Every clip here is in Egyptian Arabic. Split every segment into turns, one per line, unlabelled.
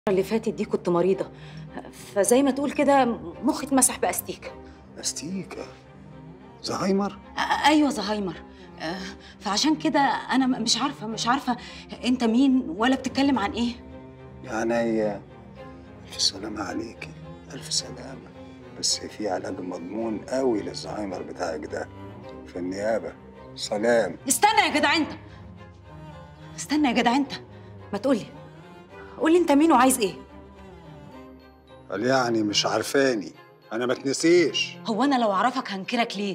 اللي فاتت دي كنت مريضة فزي ما تقول كده مخي اتمسح بأستيكة
استيكا زهايمر
أ- أيوة زهايمر أه، فعشان كده أنا م- مش عارفة مش عارفة أنت مين ولا بتتكلم عن إيه
يعني ألف سلامة عليكي ألف سلامة بس في علاج مضمون قوي للزهايمر بتاعك ده في النيابة سلام
استنى يا جدع أنت استنى يا جدع أنت ما تقولي قولي أنت مين وعايز إيه
قال يعني مش عارفاني أنا ما تنسيش
هو أنا لو أعرفك هنكرك ليه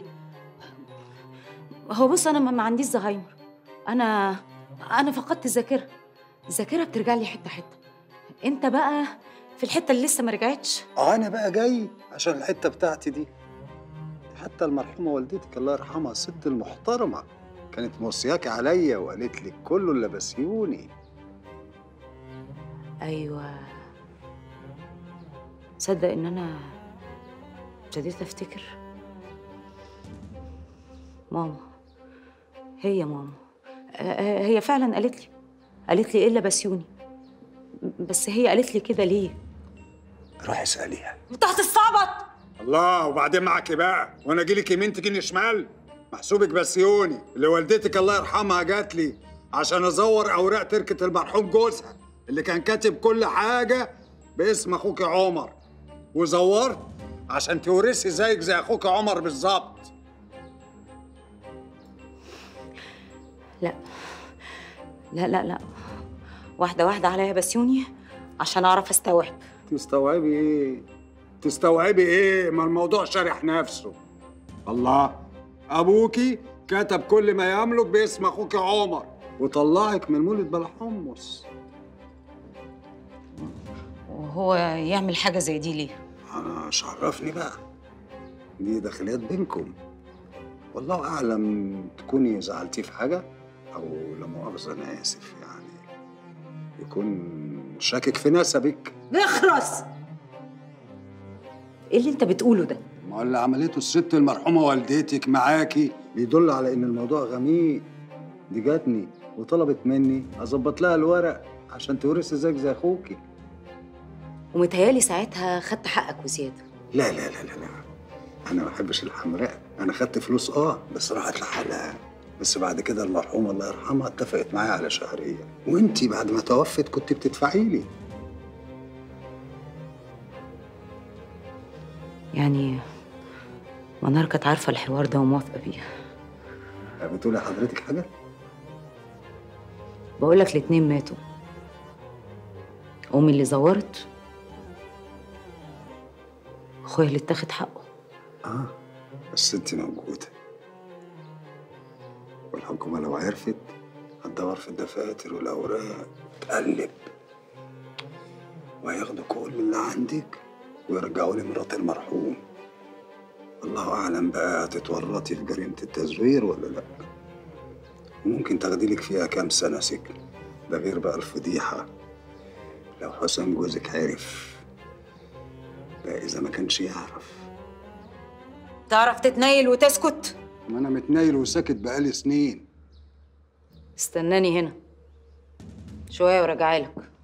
هو بص أنا ما ما عنديش زهايمر أنا أنا فقدت الذاكرة الذاكرة بترجع لي حتة حتة أنت بقى في الحتة اللي لسه ما رجعتش
آه أنا بقى جاي عشان الحتة بتاعتي دي حتى المرحومة والدتك الله يرحمها الست المحترمة كانت موصياكي عليا وقالت لي كله اللي بسيوني
ايوه تصدق ان انا ابتديت افتكر ماما هي ماما آه، آه، هي فعلا قالت لي قالت لي الا بسيوني بس هي قالت لي كده ليه
روحي اسأليها
انت هتستعبط
الله وبعدين معك بقى وانا اجي لك يمين تجيني شمال محسوبك بسيوني اللي والدتك الله يرحمها جات لي عشان ازور اوراق تركه المرحوم جوزها اللي كان كاتب كل حاجه باسم اخوك عمر وزورت عشان تورثي زيك زي اخوك عمر بالظبط
لا لا لا لا واحده واحده عليا بسيوني عشان اعرف استوعب
تستوعبي ايه تستوعبي ايه ما الموضوع شارح نفسه الله ابوكي كتب كل ما يملك باسم اخوك عمر وطلعك من مولد بلا حمص
وهو يعمل حاجه زي دي ليه
انا مش عرفني بقى دي داخليات بينكم والله اعلم تكوني زعلتيه في حاجه او لا مؤاخذه انا اسف يعني يكون شاكك في نسبك
اخرس ايه اللي انت بتقوله ده
ما هو اللي عملته الست المرحومه والدتك معاكي بيدل على ان الموضوع غميق دي جاتني وطلبت مني اظبط لها الورق عشان تورثي زيك زي اخوكي
ومتهيالي ساعتها خدت حقك وزياده
لا لا لا لا لا انا ما بحبش الحمراء انا خدت فلوس اه بس راحت لحالها بس بعد كده المرحومه الله يرحمها اتفقت معايا على شهريه وانتي بعد ما توفت كنت بتدفعي لي
يعني منار كانت عارفه الحوار ده وموافقه بيه
بتقولي حضرتك حاجه
بقول لك الاتنين ماتوا امي اللي زورت اخويا اللي اتاخد حقه
اه بس انت موجوده والحكومه لو عرفت هتدور في الدفاتر والاوراق تقلب وهياخدوا كل اللي عندك ويرجعوا لي مرات المرحوم الله اعلم بقى هتتورطي في جريمه التزوير ولا لا وممكن تاخدي لك فيها كام سنه سجن ده غير بقى الفضيحه لو حسام جوزك عرف ده اذا ما كانش يعرف
تعرف تتنيل وتسكت
ما انا متنايل وساكت بقالي سنين
استناني هنا شويه وراجعلك